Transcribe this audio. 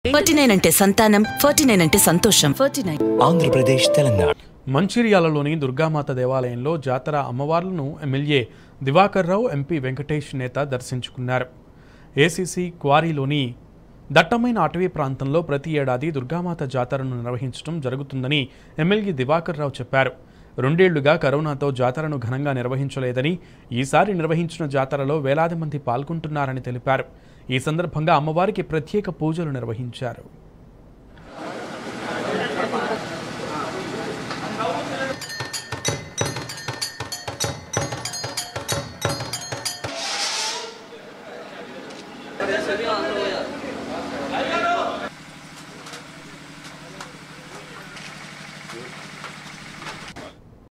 forty nine అంటే సంతానం forty nine అంటే సంతోషం ఫార్టీ నైన్ ఆంధ్రప్రదేశ్ తెలంగాణ మంచిర్యాలలోని దుర్గామాత దేవాలయంలో జాతర అమ్మవార్లను ఎమ్మెల్యే దివాకర్ రావు ఎంపీ వెంకటేష్ నేత దర్శించుకున్నారు ఏసీసీ క్వారీలోని దట్టమైన అటవీ ప్రాంతంలో ప్రతి ఏడాది దుర్గామాత జాతరను నిర్వహించడం జరుగుతుందని ఎమ్మెల్యే దివాకర్ రావు చెప్పారు రెండేళ్లుగా కరోనాతో జాతరను ఘనంగా నిర్వహించలేదని ఈసారి నిర్వహించిన జాతరలో వేలాది మంది పాల్గొంటున్నారని తెలిపారు ఈ సందర్భంగా అమ్మవారికి ప్రత్యేక పూజలు నిర్వహించారు